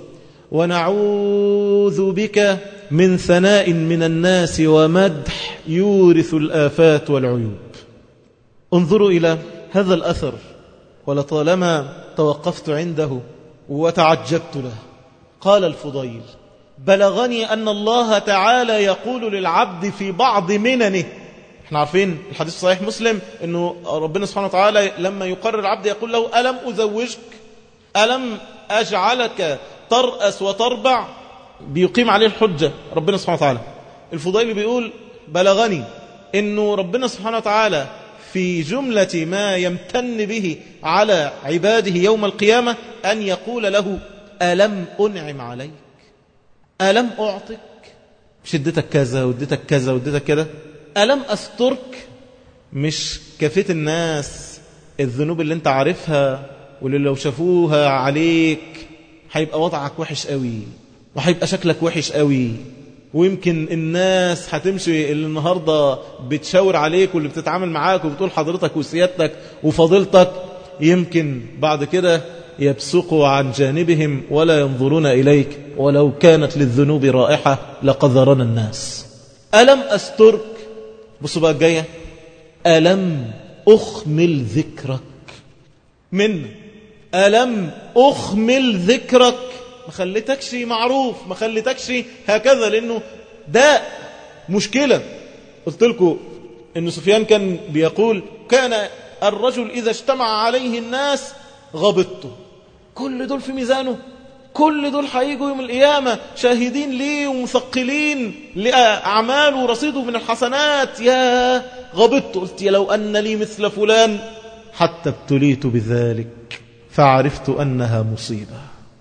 ونعوذ بك من ثناء من الناس ومدح يورث الآفات والعيوب انظروا إلى هذا الأثر ولطالما توقفت عنده وتعجبت له قال الفضيل بلغني أن الله تعالى يقول للعبد في بعض مننه احنا عارفين الحديث صحيح مسلم انه ربنا سبحانه وتعالى لما يقرر العبد يقول له ألم أزوجك ألم أجعلك ترأس وتربع بيقيم عليه الحجة ربنا سبحانه وتعالى الفضيل بيقول بلغني انه ربنا سبحانه وتعالى في جملة ما يمتن به على عباده يوم القيامة أن يقول له ألم أنعم عليك ألم أعطك مش اديتك كذا واديتك كذا واديتك كذا ألم أسترك مش كفيت الناس الذنوب اللي انت عارفها واللي لو شافوها عليك هيبقى وضعك وحش قوي وهيبقى شكلك وحش قوي ويمكن الناس هتمشي اللي النهاردة بتشاور عليك واللي بتتعامل معاك وبتقول حضرتك وسيادتك وفضيلتك يمكن بعد كده يبسقوا عن جانبهم ولا ينظرون إليك ولو كانت للذنوب رائحة لقذرنا الناس ألم أسترك بصوا بقى الجاية ألم أخمل ذكرك من ألم أخمل ذكرك ما خليتكش معروف ما خليتكش هكذا لأنه ده مشكلة قلت لكم أن سفيان كان بيقول كان الرجل إذا اجتمع عليه الناس غبطته كل دول في ميزانه كل دول هيجوا يوم القيامة شاهدين ليه ومثقلين لأعماله ورصيده من الحسنات يا غبطت قلت يا لو أن لي مثل فلان حتى ابتليت بذلك فعرفت أنها مصيبة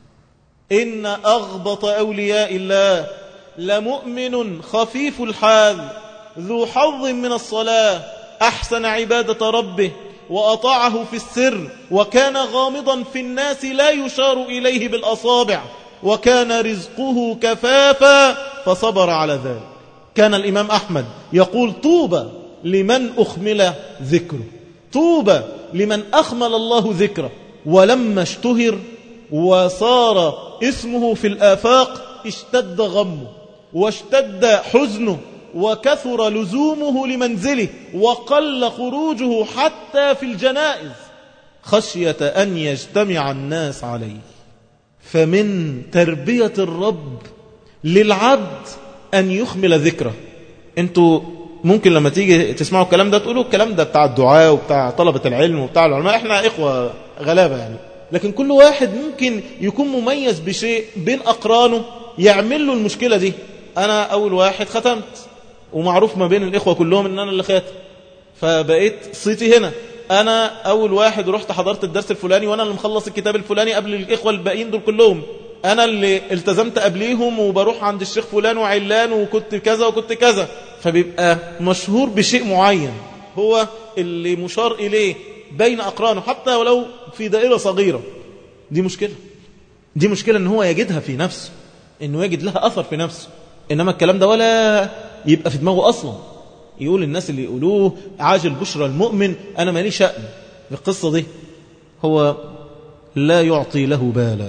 إن أغبط أولياء الله لمؤمن خفيف الحال ذو حظ من الصلاة أحسن عبادة ربه وأطاعه في السر وكان غامضا في الناس لا يشار إليه بالأصابع وكان رزقه كفافا فصبر على ذلك كان الإمام أحمد يقول طوبى لمن أخمل ذكره طوبى لمن أخمل الله ذكره ولما اشتهر وصار اسمه في الآفاق اشتد غمه واشتد حزنه وكثر لزومه لمنزله وقل خروجه حتى في الجنائز خشية أن يجتمع الناس عليه فمن تربية الرب للعبد أن يخمل ذكره انتوا ممكن لما تيجي تسمعوا الكلام ده تقولوا الكلام ده بتاع الدعاء وبتاع طلبة العلم وبتاع العلماء احنا إخوة غلابة يعني لكن كل واحد ممكن يكون مميز بشيء بين أقرانه يعمل له المشكلة دي أنا أول واحد ختمت ومعروف ما بين الإخوة كلهم إن أنا اللي خاتم فبقيت صيتي هنا أنا أول واحد رحت حضرت الدرس الفلاني وأنا اللي مخلص الكتاب الفلاني قبل الإخوة الباقيين دول كلهم أنا اللي التزمت قبليهم وبروح عند الشيخ فلان وعلان وكنت كذا وكنت كذا فبيبقى مشهور بشيء معين هو اللي مشار إليه بين أقرانه حتى ولو في دائرة صغيرة دي مشكلة دي مشكلة ان هو يجدها في نفسه انه يجد لها أثر في نفسه إنما الكلام ده ولا يبقى في دماغه أصلا يقول الناس اللي يقولوه عاجل بشرى المؤمن أنا مالي شأن في القصة دي هو لا يعطي له بالا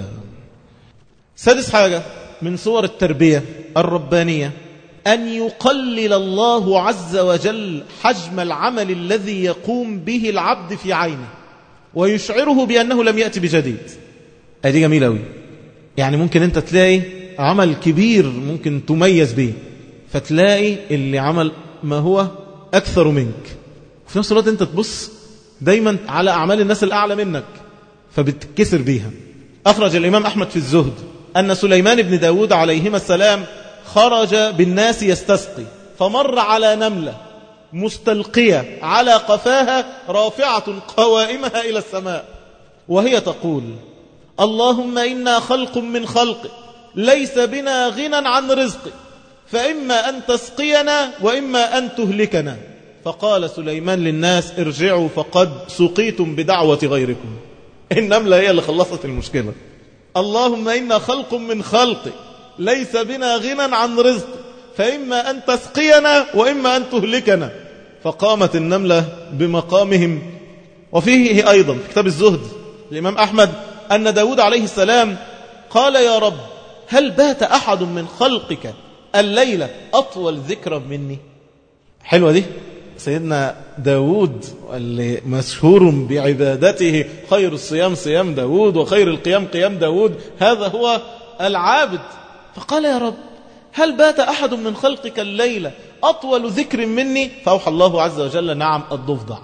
سادس حاجة من صور التربية الربانية أن يقلل الله عز وجل حجم العمل الذي يقوم به العبد في عينه ويشعره بأنه لم يأتي بجديد هذه جميلة أوي يعني ممكن أنت تلاقي عمل كبير ممكن تميز به فتلاقي اللي عمل ما هو أكثر منك وفي نفس الوقت أنت تبص دايما على أعمال الناس الأعلى منك فبتكسر بيها أخرج الإمام أحمد في الزهد أن سليمان بن داود عليهما السلام خرج بالناس يستسقي فمر على نملة مستلقية على قفاها رافعة قوائمها إلى السماء وهي تقول اللهم إنا خلق من خلقك ليس بنا غنى عن رزقك فإما أن تسقينا وإما أن تهلكنا فقال سليمان للناس ارجعوا فقد سقيتم بدعوة غيركم النملة هي اللي خلصت المشكلة اللهم إنا خلق من خلقك ليس بنا غنى عن رزق فإما أن تسقينا وإما أن تهلكنا فقامت النملة بمقامهم وفيه أيضا في كتاب الزهد الإمام أحمد أن داود عليه السلام قال يا رب هل بات أحد من خلقك الليلة أطول ذكرى مني حلوة دي سيدنا داود اللي مشهور بعبادته خير الصيام صيام داود وخير القيام قيام داود هذا هو العابد فقال يا رب هل بات أحد من خلقك الليلة أطول ذكر مني فأوحى الله عز وجل نعم الضفدع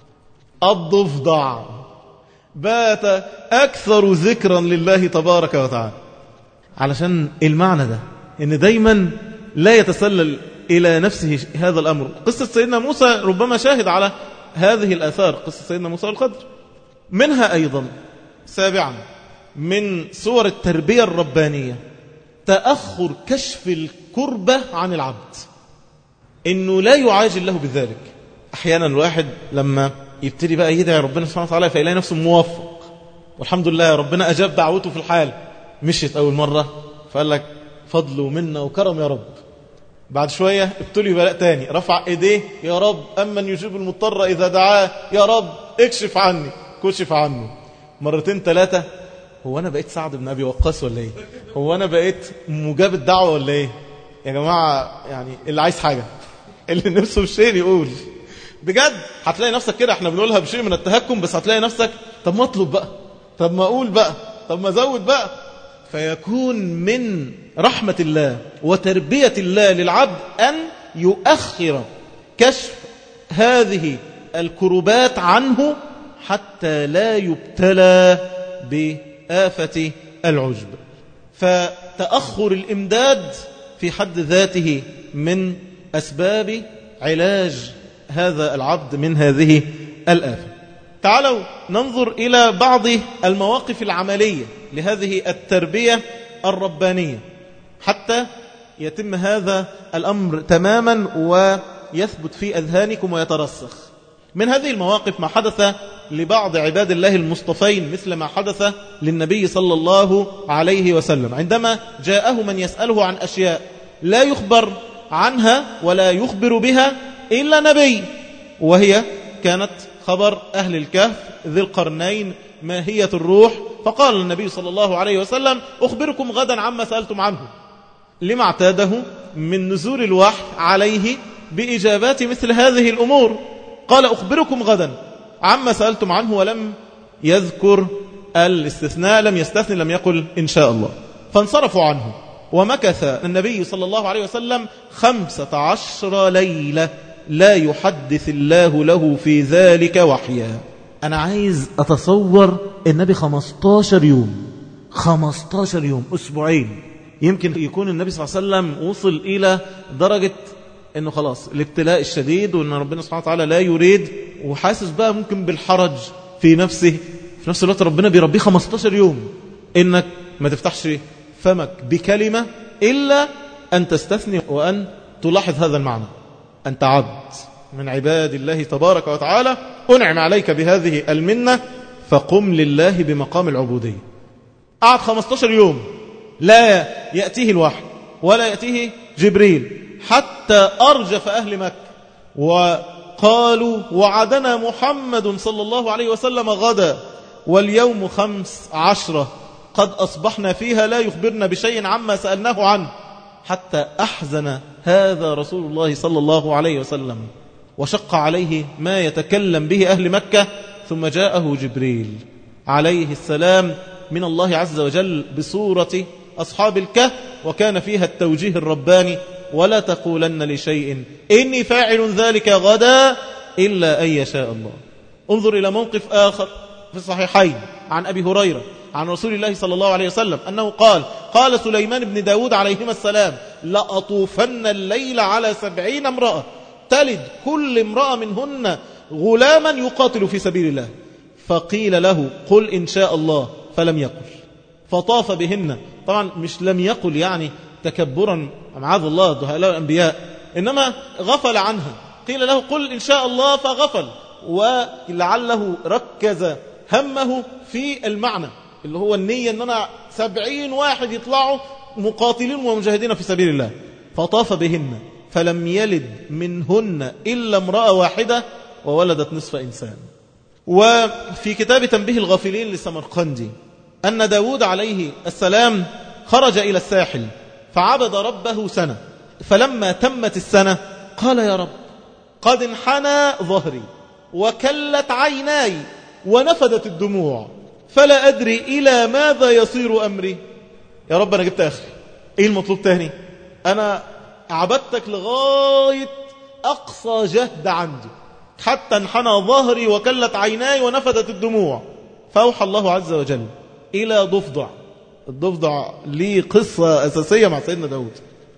الضفدع بات أكثر ذكرا لله تبارك وتعالى علشان المعنى ده إن دايما لا يتسلل إلى نفسه هذا الأمر قصة سيدنا موسى ربما شاهد على هذه الآثار قصة سيدنا موسى والخضر منها أيضا سابعا من صور التربية الربانية تأخر كشف الكربة عن العبد إنه لا يعاجل له بذلك أحيانا الواحد لما يبتدي بقى يدعي ربنا سبحانه وتعالى فيلاقي نفسه موفق والحمد لله ربنا أجاب دعوته في الحال مشيت أول مرة فقال لك فضل ومنه وكرم يا رب بعد شوية ابتلي بلاء تاني رفع ايديه يا رب أمن يجيب المضطر إذا دعاه يا رب اكشف عني كشف عنه مرتين ثلاثة هو أنا بقيت سعد بن أبي وقاص ولا إيه هو أنا بقيت مجاب الدعوة ولا إيه يا جماعة يعني اللي عايز حاجة اللي نفسه بشيء يقول بجد هتلاقي نفسك كده احنا بنقولها بشيء من التهكم بس هتلاقي نفسك طب ما اطلب بقى طب ما اقول بقى طب ما ازود بقى فيكون من رحمة الله وتربية الله للعبد أن يؤخر كشف هذه الكربات عنه حتى لا يبتلى بآفة العجب فتأخر الإمداد في حد ذاته من أسباب علاج هذا العبد من هذه الآفة تعالوا ننظر إلى بعض المواقف العملية لهذه التربية الربانية حتى يتم هذا الأمر تماما ويثبت في أذهانكم ويترسخ من هذه المواقف ما حدث لبعض عباد الله المصطفين مثل ما حدث للنبي صلى الله عليه وسلم عندما جاءه من يسأله عن أشياء لا يخبر عنها ولا يخبر بها إلا نبي وهي كانت خبر أهل الكهف ذي القرنين ماهية الروح فقال النبي صلى الله عليه وسلم أخبركم غدا عما سألتم عنه لما اعتاده من نزول الوحي عليه بإجابات مثل هذه الأمور قال أخبركم غدا عما سألتم عنه ولم يذكر الاستثناء لم يستثني لم يقل إن شاء الله فانصرفوا عنه ومكث النبي صلى الله عليه وسلم خمسة عشر ليلة لا يحدث الله له في ذلك وحيا أنا عايز أتصور النبي 15 يوم 15 يوم أسبوعين يمكن يكون النبي صلى الله عليه وسلم وصل إلى درجة أنه خلاص الابتلاء الشديد وأن ربنا سبحانه وتعالى لا يريد وحاسس بقى ممكن بالحرج في نفسه في نفس الوقت ربنا بيربيه 15 يوم إنك ما تفتحش فمك بكلمة إلا أن تستثني وأن تلاحظ هذا المعنى أنت عبد من عباد الله تبارك وتعالى أنعم عليك بهذه المنة فقم لله بمقام العبودية قعد 15 يوم لا يأتيه الوحي ولا يأتيه جبريل حتى أرجف أهل مكة وقالوا وعدنا محمد صلى الله عليه وسلم غدا واليوم خمس عشرة قد أصبحنا فيها لا يخبرنا بشيء عما سألناه عنه حتى أحزن هذا رسول الله صلى الله عليه وسلم وشق عليه ما يتكلم به أهل مكة ثم جاءه جبريل عليه السلام من الله عز وجل بصورة أصحاب الكهف وكان فيها التوجيه الرباني ولا تقولن لشيء إني فاعل ذلك غدا إلا أن يشاء الله انظر إلى موقف آخر في الصحيحين عن أبي هريرة عن رسول الله صلى الله عليه وسلم أنه قال قال سليمان بن داود عليهما السلام لأطوفن الليل على سبعين امرأة تلد كل امرأة منهن غلاما يقاتل في سبيل الله فقيل له قل إن شاء الله فلم يقل فطاف بهن طبعا مش لم يقل يعني تكبرا معاذ الله دهلاء الأنبياء إنما غفل عنها قيل له قل إن شاء الله فغفل ولعله ركز همه في المعنى اللي هو النية أن أنا سبعين واحد يطلعوا مقاتلين ومجاهدين في سبيل الله فطاف بهن فلم يلد منهن إلا امرأة واحدة وولدت نصف إنسان وفي كتاب تنبيه الغافلين لسمرقندي أن داود عليه السلام خرج إلى الساحل فعبد ربه سنة فلما تمت السنة قال يا رب قد انحنى ظهري وكلت عيناي ونفدت الدموع فلا أدري إلى ماذا يصير أمري يا رب أنا جبت آخر إيه المطلوب تاني أنا عبدتك لغاية أقصى جهد عندي حتى انحنى ظهري وكلت عيناي ونفدت الدموع فأوحى الله عز وجل إلى ضفدع الضفدع ليه قصة أساسية مع سيدنا داود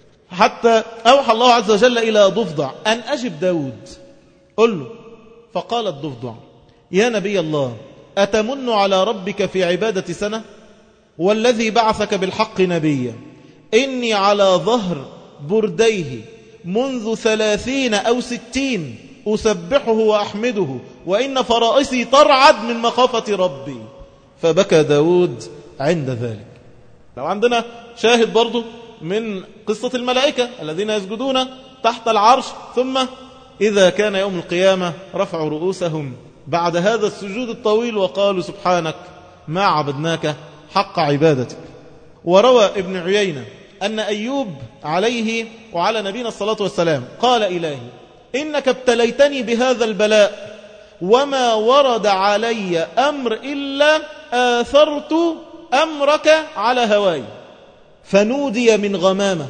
حتى أوحى الله عز وجل إلى ضفدع أن أجب داود قل له فقال الضفدع يا نبي الله أتمن على ربك في عبادة سنة والذي بعثك بالحق نبيا إني على ظهر برديه منذ ثلاثين أو ستين أسبحه وأحمده وإن فرائسي ترعد من مخافة ربي فبكى داود عند ذلك لو عندنا شاهد برضو من قصة الملائكة الذين يسجدون تحت العرش ثم إذا كان يوم القيامة رفعوا رؤوسهم بعد هذا السجود الطويل وقالوا سبحانك ما عبدناك حق عبادتك وروى ابن عيينة أن أيوب عليه وعلى نبينا الصلاة والسلام قال إلهي إنك ابتليتني بهذا البلاء وما ورد علي أمر إلا آثرت أمرك على هواي فنودي من غمامة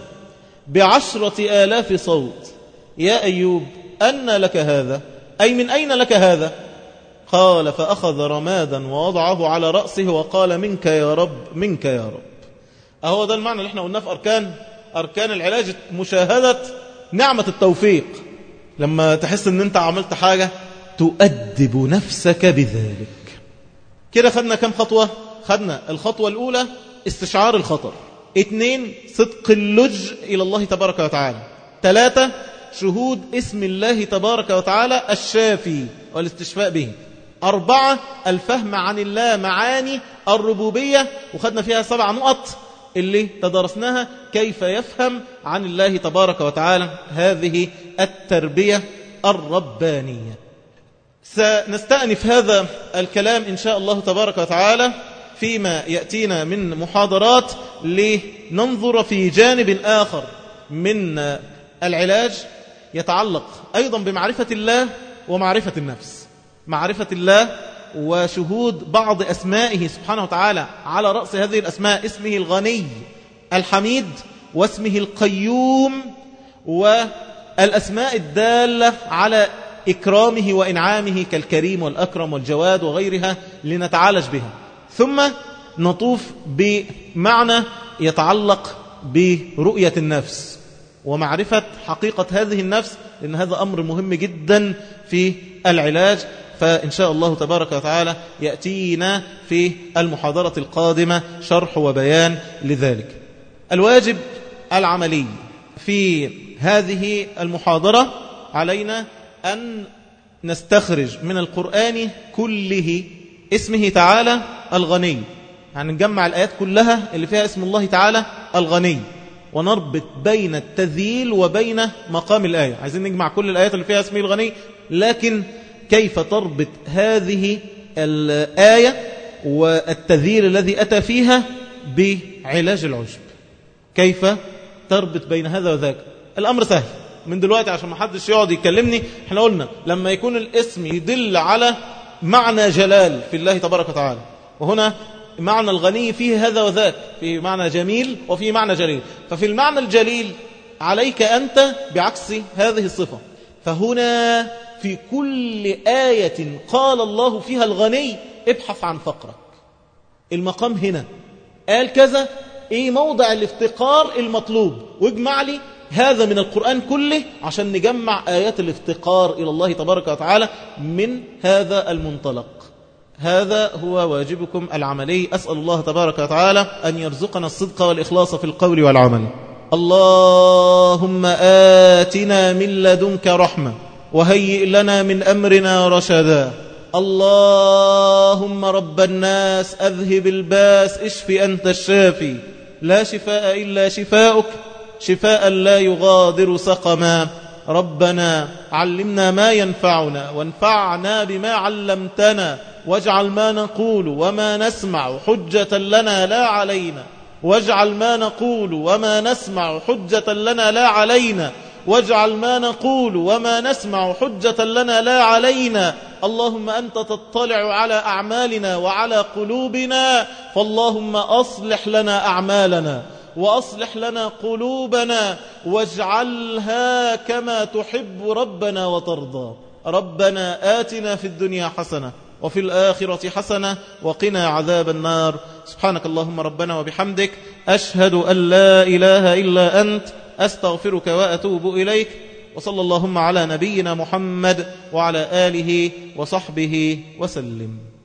بعشرة آلاف صوت يا أيوب أن لك هذا أي من أين لك هذا قال فأخذ رمادا ووضعه على رأسه وقال منك يا رب منك يا رب أهو ده المعنى اللي احنا قلناه في أركان أركان العلاج مشاهدة نعمة التوفيق لما تحس ان انت عملت حاجة تؤدب نفسك بذلك كده خدنا كم خطوة خدنا الخطوة الأولى استشعار الخطر اثنين صدق اللج إلى الله تبارك وتعالى ثلاثة شهود اسم الله تبارك وتعالى الشافي والاستشفاء به أربعة الفهم عن الله معاني الربوبية وخدنا فيها سبع نقط اللي تدرسناها كيف يفهم عن الله تبارك وتعالى هذه التربية الربانية سنستأنف هذا الكلام إن شاء الله تبارك وتعالى فيما يأتينا من محاضرات لننظر في جانب آخر من العلاج يتعلق أيضا بمعرفة الله ومعرفة النفس معرفة الله وشهود بعض أسمائه سبحانه وتعالى على رأس هذه الأسماء اسمه الغني الحميد واسمه القيوم والأسماء الدالة على إكرامه وإنعامه كالكريم والأكرم والجواد وغيرها لنتعالج بها ثم نطوف بمعنى يتعلق برؤية النفس ومعرفة حقيقة هذه النفس لأن هذا أمر مهم جدا في العلاج فإن شاء الله تبارك وتعالى يأتينا في المحاضرة القادمة شرح وبيان لذلك الواجب العملي في هذه المحاضرة علينا أن نستخرج من القرآن كله اسمه تعالى الغني يعني نجمع الآيات كلها اللي فيها اسم الله تعالى الغني ونربط بين التذييل وبين مقام الآية عايزين نجمع كل الآيات اللي فيها اسمه الغني لكن كيف تربط هذه الآية والتذييل الذي أتى فيها بعلاج العجب كيف تربط بين هذا وذاك الأمر سهل من دلوقتي عشان ما حدش يقعد يكلمني احنا قلنا لما يكون الاسم يدل على معنى جلال في الله تبارك وتعالى وهنا معنى الغني فيه هذا وذاك فيه معنى جميل وفيه معنى جليل ففي المعنى الجليل عليك أنت بعكس هذه الصفة فهنا في كل آية قال الله فيها الغني ابحث عن فقرك المقام هنا قال كذا ايه موضع الافتقار المطلوب واجمع لي هذا من القرآن كله عشان نجمع آيات الافتقار إلى الله تبارك وتعالى من هذا المنطلق هذا هو واجبكم العملي أسأل الله تبارك وتعالى أن يرزقنا الصدق والإخلاص في القول والعمل اللهم آتنا من لدنك رحمة وهيئ لنا من أمرنا رشدا اللهم رب الناس أذهب الباس اشف أنت الشافي لا شفاء إلا شفاؤك شفاء لا يغادر سقما ربنا علمنا ما ينفعنا وانفعنا بما علمتنا واجعل ما نقول وما نسمع حجة لنا لا علينا واجعل ما نقول وما نسمع حجة لنا لا علينا واجعل ما نقول وما نسمع حجة لنا لا علينا اللهم أنت تطلع على أعمالنا وعلى قلوبنا فاللهم أصلح لنا أعمالنا وأصلح لنا قلوبنا واجعلها كما تحب ربنا وترضى ربنا آتنا في الدنيا حسنة وفي الآخرة حسنة وقنا عذاب النار سبحانك اللهم ربنا وبحمدك أشهد أن لا إله إلا أنت أستغفرك وأتوب إليك وصلى اللهم على نبينا محمد وعلى آله وصحبه وسلم